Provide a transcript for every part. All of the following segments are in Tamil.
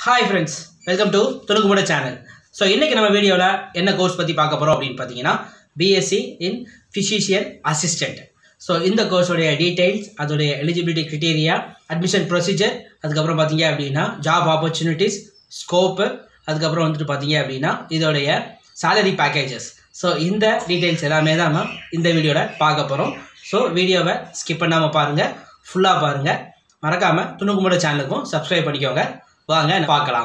ஹாய் ஃப்ரெண்ட்ஸ் வெல்கம் டு துணுக்குமுட சேனல் ஸோ இன்றைக்கி நம்ம வீடியோவில் என்ன கோர்ஸ் பற்றி பார்க்க போகிறோம் அப்படின்னு பார்த்தீங்கன்னா BSc in physician assistant so இந்த கோர்ஸோடைய டீட்டெயில்ஸ் அதோடைய எலிஜிபிலிட்டி க்ரிட்டீரியா அட்மிஷன் ப்ரொசீஜர் அதுக்கப்புறம் பார்த்தீங்க அப்படின்னா ஜாப் ஆப்பர்ச்சுனிட்டிஸ் ஸ்கோப்பு அதுக்கப்புறம் வந்துட்டு பார்த்தீங்க அப்படின்னா இதோடைய salary பேக்கேஜஸ் ஸோ இந்த டீட்டெயில்ஸ் எல்லாமே தான் நம்ம இந்த வீடியோவில் பார்க்க போகிறோம் ஸோ வீடியோவை ஸ்கிப் பண்ணாமல் பாருங்கள் ஃபுல்லாக பாருங்கள் மறக்காமல் துணுக்குமுட சேனலுக்கும் சப்ஸ்கிரைப் பண்ணிக்கோங்க வாங்க பார்க்கலாம்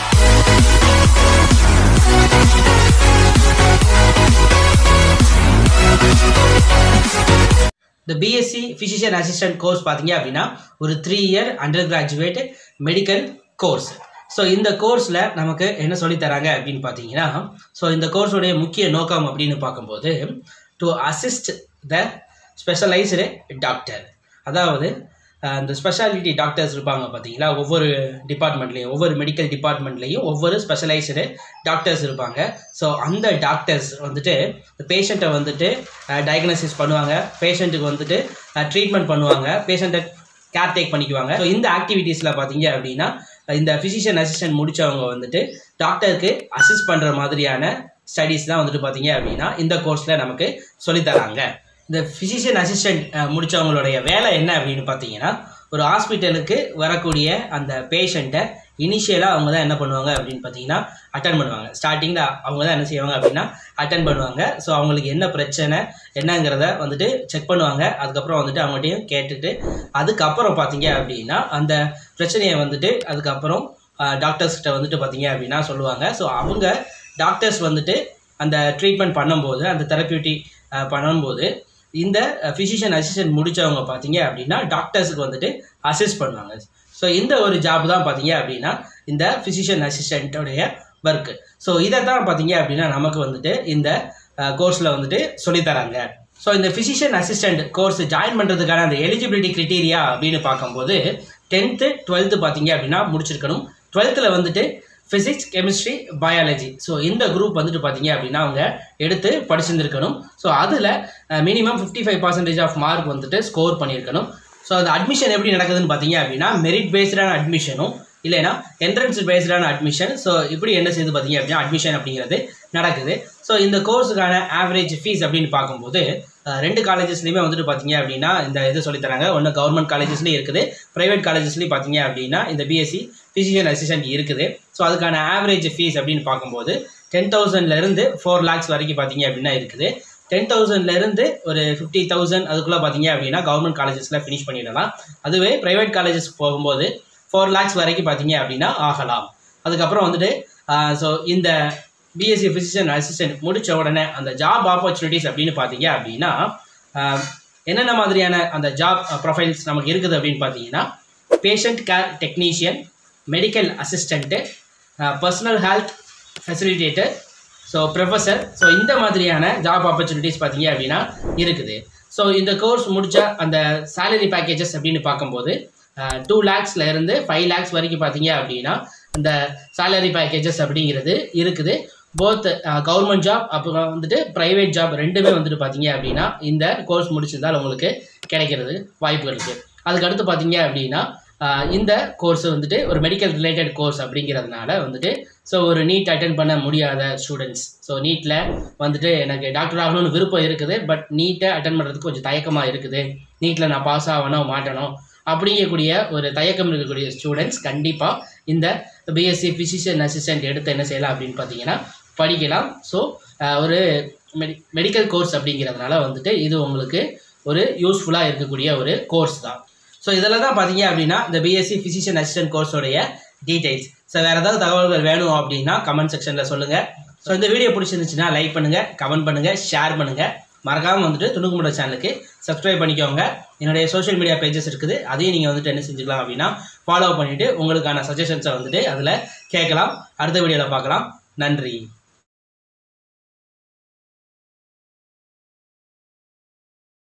இந்த பிஎஸ்சி ஃபிசிஷியன் அசிஸ்டன்ட் கோர்ஸ் பார்த்தீங்க அப்படின்னா ஒரு three year undergraduate medical course so இந்த கோர்ஸில் நமக்கு என்ன சொல்லித் தராங்க அப்படின்னு பார்த்தீங்கன்னா ஸோ இந்த கோர்ஸோடைய முக்கிய நோக்கம் அப்படின்னு பார்க்கும்போது to assist the specialised doctor அதாவது அஹ், இந்த ஸ்பெஷாலிட்டி டாக்டர்ஸ் இருப்பாங்க பார்த்தீங்களா ஒவ்வொரு டிபார்ட்மெண்ட்லேயும் ஒவ்வொரு மெடிக்கல் டிபார்ட்மெண்ட்லேயும் ஒவ்வொரு ஸ்பெஷலைஸ்டு டாக்டர்ஸ் இருப்பாங்க ஸோ அந்த டாக்டர்ஸ் வந்துட்டு பேஷண்ட்டை வந்துட்டு டயக்னோசிஸ் பண்ணுவாங்க பேஷண்ட்டுக்கு வந்துட்டு ட்ரீட்மெண்ட் பண்ணுவாங்க பேஷண்ட்டை கேர் டேக் பண்ணிக்குவாங்க ஸோ இந்த ஆக்டிவிட்டீஸில் பார்த்தீங்க அப்படின்னா இந்த ஃபிசிஷியன் அசிஸ்டன்ட் முடித்தவங்க வந்துட்டு டாக்டருக்கு அசிஸ்ட் பண்ணுற மாதிரியான ஸ்டடீஸ் தான் வந்துட்டு பார்த்தீங்க அப்படின்னா இந்த கோர்ஸில் நமக்கு சொல்லித் தராங்க இந்த ஃபிசிஷியன் அசிஸ்டன்ட் முடித்தவங்களுடைய வேலை என்ன அப்படின்னு பார்த்தீங்கன்னா ஒரு ஹாஸ்பிட்டலுக்கு வரக்கூடிய அந்த பேஷண்ட்டை இனிஷியலாக அவங்க தான் என்ன பண்ணுவாங்க அப்படின்னு பார்த்தீங்கன்னா அட்டன் பண்ணுவாங்க ஸ்டார்டிங்கில் அவங்க தான் என்ன செய்வாங்க அப்படின்னா அட்டன் பண்ணுவாங்க ஸோ அவங்களுக்கு என்ன பிரச்சனை என்னங்கிறத வந்துட்டு செக் பண்ணுவாங்க அதுக்கப்புறம் வந்துட்டு அவங்ககிட்டயும் கேட்டுட்டு அதுக்கப்புறம் பார்த்தீங்க அப்படின்னா அந்த பிரச்சனையை வந்துட்டு அதுக்கப்புறம் டாக்டர்ஸ் கிட்ட வந்துட்டு பார்த்தீங்க அப்படின்னா சொல்லுவாங்க ஸோ அவங்க டாக்டர்ஸ் வந்துட்டு அந்த ட்ரீட்மெண்ட் பண்ணும்போது அந்த தெரப்பியூட்டி பண்ணும்போது இந்த ஃபிசிஷியன் அசிஸ்டன்ட் முடித்தவங்க பார்த்தீங்க அப்படின்னா டாக்டர்ஸுக்கு வந்துட்டு அசிஸ்ட் பண்ணுவாங்க ஸோ இந்த ஒரு ஜாப் தான் பார்த்தீங்க அப்படின்னா இந்த ஃபிசிஷியன் அசிஸ்டண்ட்டோடைய ஒர்க்கு ஸோ இதை தான் பார்த்தீங்க அப்படின்னா நமக்கு வந்துட்டு இந்த கோர்ஸில் வந்துட்டு சொல்லித் தராங்க ஸோ இந்த ஃபிசிஷியன் அசிஸ்டன்ட் கோர்ஸ் ஜாயின் பண்ணுறதுக்கான அந்த எலிஜிபிலிட்டி க்ரிட்டீரியா அப்படின்னு பார்க்கும்போது டென்த்து டுவெல்த்து பார்த்தீங்க அப்படின்னா முடிச்சிருக்கணும் டுவெல்த்தில் வந்துட்டு ஃபிசிக்ஸ் கெமிஸ்ட்ரி பயாலஜி ஸோ இந்த குரூப் வந்துட்டு பார்த்தீங்க அப்படின்னா அவங்க எடுத்து படிச்சிருந்துருக்கணும் ஸோ அதில் minimum fifty five percentage of mark வந்துட்டு ஸ்கோர் பண்ணியிருக்கணும் ஸோ அந்த அட்மிஷன் எப்படி நடக்குதுன்னு பார்த்தீங்க அப்படின்னா மெரிட் பேஸ்டான அட்மிஷனும் இல்லைன்னா என்ட்ரன்ஸ் பேஸ்டான அட்மிஷன் ஸோ இப்படி என்ன செய்யுது பார்த்தீங்க அப்படின்னா அட்மிஷன் அப்படிங்கிறது நடக்குது ஸோ இந்த கோர்ஸுக்கான ஆவரேஜ் ஃபீஸ் அப்படின்னு பார்க்கும்போது அஹ், ரெண்டு காலேஜஸ்லையுமே வந்துட்டு பார்த்தீங்க அப்படின்னா இந்த இது சொல்லித் தராங்க ஒன்று கவர்மெண்ட் காலேஜஸ்லேயும் இருக்குது ப்ரைவேட் காலேஜஸ்லேயும் பார்த்தீங்க அப்படின்னா இந்த பிஎஸ்சி ஃபிசிஷியன் அசிஸ்டன்ட் இருக்குது ஸோ அதுக்கான ஆவரேஜ் ஃபீஸ் அப்படின்னு பார்க்கும்போது டென் தௌசண்ட்லேருந்து ஃபோர் லேக்ஸ் வரைக்கும் பார்த்தீங்க அப்படின்னா இருக்குது டென் தௌசண்ட்லேருந்து ஒரு ஃபிஃப்டி தௌசண்ட் அதுக்குள்ளே பார்த்தீங்க அப்படின்னா கவர்மெண்ட் காலேஜஸில் ஃபினிஷ் பண்ணிடலாம் அதுவே ப்ரைவேட் காலேஜஸ் போகும்போது ஃபோர் லேக்ஸ் வரைக்கும் பார்த்தீங்க அப்படின்னா ஆகலாம் அதுக்கப்புறம் வந்துட்டு ஸோ இந்த பிஎஸ்சி ஃபிசிஷியன் அசிஸ்டன்ட் முடித்த உடனே அந்த ஜாப் ஆப்பர்ச்சுனிட்டிஸ் அப்படின்னு பார்த்தீங்க அப்படின்னா ஆஹ், என்னென்ன மாதிரியான அந்த ஜாப் ப்ரொஃபைல்ஸ் நமக்கு இருக்குது அப்படின்னு பார்த்தீங்கன்னா patient care technician medical assistant personal health facilitator so professor so இந்த மாதிரியான ஜாப் ஆப்பர்ச்சுனிட்டிஸ் பார்த்தீங்க அப்படின்னா இருக்குது ஸோ இந்த கோர்ஸ் முடித்த அந்த salary பேக்கேஜஸ் அப்படின்னு பார்க்கும்போது டூ லேக்ஸில் இருந்து ஃபைவ் லேக்ஸ் வரைக்கும் பார்த்தீங்க அப்படின்னா இந்த salary பேக்கேஜஸ் அப்படிங்கிறது இருக்குது போத் கவர்மெண்ட் ஜாப் அப்புறம் வந்துட்டு ப்ரைவேட் ஜாப் ரெண்டுமே வந்துட்டு பார்த்தீங்க அப்படின்னா இந்த கோர்ஸ் முடிச்சிருந்தால் உங்களுக்கு கிடைக்கிறது வாய்ப்புகள் இருக்குது அதுக்கடுத்து பார்த்தீங்க அப்படின்னா ஆஹ் இந்த கோர்ஸ் வந்துட்டு ஒரு மெடிக்கல் ரிலேட்டட் கோர்ஸ் அப்படிங்கிறதுனால வந்துட்டு ஸோ ஒரு நீட் அட்டன் பண்ண முடியாத ஸ்டூடெண்ட்ஸ் ஸோ நீட்டில் வந்துட்டு எனக்கு டாக்டர் ஆகணும்னு விருப்பம் இருக்குது பட் நீட்டை அட்டன் பண்ணுறதுக்கு கொஞ்சம் தயக்கமாக இருக்குது நீட்டில் நான் பாஸ் ஆகணும் மாட்டணும் அப்படிங்கக்கூடிய ஒரு தயக்கம் இருக்கக்கூடிய ஸ்டூடெண்ட்ஸ் கண்டிப்பாக இந்த பிஎஸ்சி ஃபிசிஷியன் அசிஸ்டன்ட் எடுத்து என்ன செய்யலாம் அப்படின்னு பார்த்தீங்கன்னா படிக்கலாம் ஸோ ஒரு மெடி மெடிக்கல் கோர்ஸ் அப்படிங்கிறதுனால வந்துட்டு இது உங்களுக்கு ஒரு யூஸ்ஃபுல்லாக இருக்கக்கூடிய ஒரு கோர்ஸ் தான் ஸோ இதில் தான் பார்த்தீங்க அப்படின்னா இந்த பிஎஸ்சி ஃபிசிஷியன் அசிஸ்டன்ட் கோர்ஸோடைய டீடைல்ஸ் ஸோ வேறு ஏதாவது தகவல்கள் வேணும் அப்படின்னா கமெண்ட் செக்ஷனில் சொல்லுங்கள் ஸோ இந்த வீடியோ பிடிச்சிருந்துச்சுன்னா லைக் பண்ணுங்கள் கமெண்ட் பண்ணுங்கள் ஷேர் பண்ணுங்கள் மறக்காமல் வந்துட்டு துணுக்குமுட சேனலுக்கு சப்ஸ்கிரைப் பண்ணிக்கோங்க என்னுடைய சோஷியல் மீடியா பேஜஸ் இருக்குது அதையும் நீங்கள் வந்துட்டு என்ன செஞ்சுக்கலாம் அப்படின்னா ஃபாலோ பண்ணிவிட்டு உங்களுக்கான சஜஷன்ஸை வந்துட்டு அதில் கேட்கலாம் அடுத்த வீடியோவில் பார்க்கலாம் நன்றி